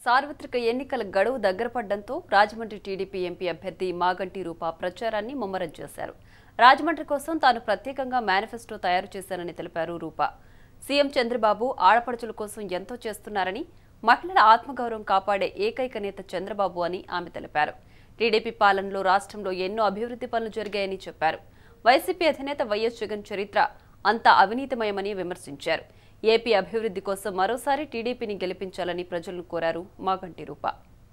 సార్వత్రిక ఎన్నికల గడువు దగ్గర పడ్డంతో రాజమండ్రి టీడీపీ ఎంపీ అభ్యర్థి మాగంటి రూప ప్రచారాన్ని ముమ్మరం చేశారు రాజమండ్రి కోసం తాను ప్రత్యేకంగా మేనిఫెస్టో తయారు చేశానని తెలిపారు రూప సీఎం చంద్రబాబు ఆడపడుచుల కోసం ఎంతో చేస్తున్నారని మహిళల ఆత్మగౌరవం కాపాడే ఏకైక నేత చంద్రబాబు అని ఆమె తెలిపారు టీడీపీ పాలనలో రాష్ట్రంలో ఎన్నో అభివృద్ధి పనులు జరిగాయని చెప్పారు వైసీపీ అధినేత వైఎస్ జగన్ చరిత్ర అంతా అవినీతిమయమని విమర్శించారు ఏపీ అభివృద్ధి కోసం మరోసారి టీడీపీని గెలిపించాలని ప్రజలను కోరారు మాగంటి రూప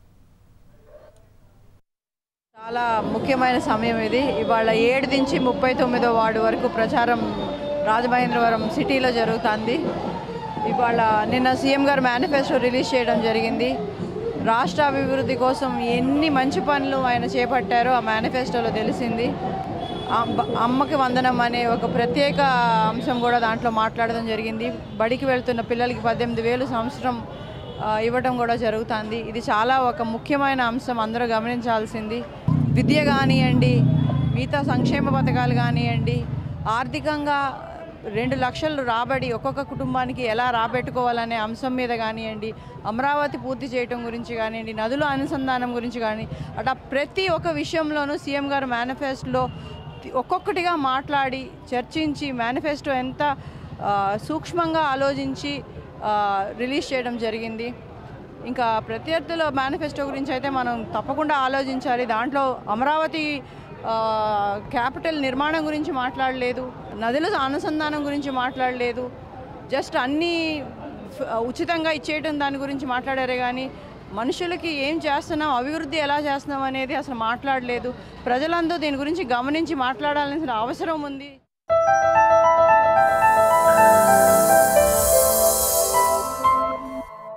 చాలా ముఖ్యమైన సమయం ఇది ఇవాళ ఏడు నుంచి ముప్పై తొమ్మిదో వార్డు వరకు ప్రచారం రాజమహేంద్రవరం సిటీలో జరుగుతుంది ఇవాళ నిన్న సీఎం గారు మేనిఫెస్టో రిలీజ్ చేయడం జరిగింది రాష్ట్ర అభివృద్ధి కోసం ఎన్ని మంచి పనులు ఆయన చేపట్టారో ఆ మేనిఫెస్టోలో తెలిసింది అమ్మ- అమ్మకి వందనం అనే ఒక ప్రత్యేక అంశం కూడా దాంట్లో మాట్లాడడం జరిగింది బడికి వెళ్తున్న పిల్లలకి పద్దెనిమిది వేలు సంవత్సరం ఆ, ఇవ్వటం కూడా జరుగుతుంది ఇది చాలా ఒక ముఖ్యమైన అంశం అందరూ గమనించాల్సింది విద్య కానివ్వండి మిగతా సంక్షేమ పథకాలు కానివ్వండి ఆర్థికంగా రెండు లక్షలు రాబడి ఒక్కొక్క కుటుంబానికి ఎలా రాబెట్టుకోవాలనే అంశం మీద కానివ్వండి అమరావతి పూర్తి చేయటం గురించి కానివ్వండి నదుల అనుసంధానం గురించి కానీ అట్లా ప్రతి ఒక్క విషయంలోనూ సీఎం గారు మేనిఫెస్టోలో ఒక్కొక్కటిగా మాట్లాడి చర్చించి మేనిఫెస్టో ఎంత ఆ, సూక్ష్మంగా ఆలోచించి ఆ, రిలీజ్ చేయడం జరిగింది ఇంకా ప్రత్యర్థుల మేనిఫెస్టో గురించి అయితే మనం తప్పకుండా ఆలోచించాలి దాంట్లో అమరావతి ఆ, క్యాపిటల్ నిర్మాణం గురించి మాట్లాడలేదు నదుల అనుసంధానం గురించి మాట్లాడలేదు జస్ట్ అన్నీ ఫ్- ఉచితంగా ఇచ్చేయటం దాని గురించి మాట్లాడారే కానీ మనుషులకి ఏం చేస్తున్నాం అభివృద్ధి ఎలా చేస్తున్నాం అనేది అసలు మాట్లాడలేదు ప్రజలందరూ దీని గురించి గమనించి మాట్లాడాల్సిన అవసరం ఉంది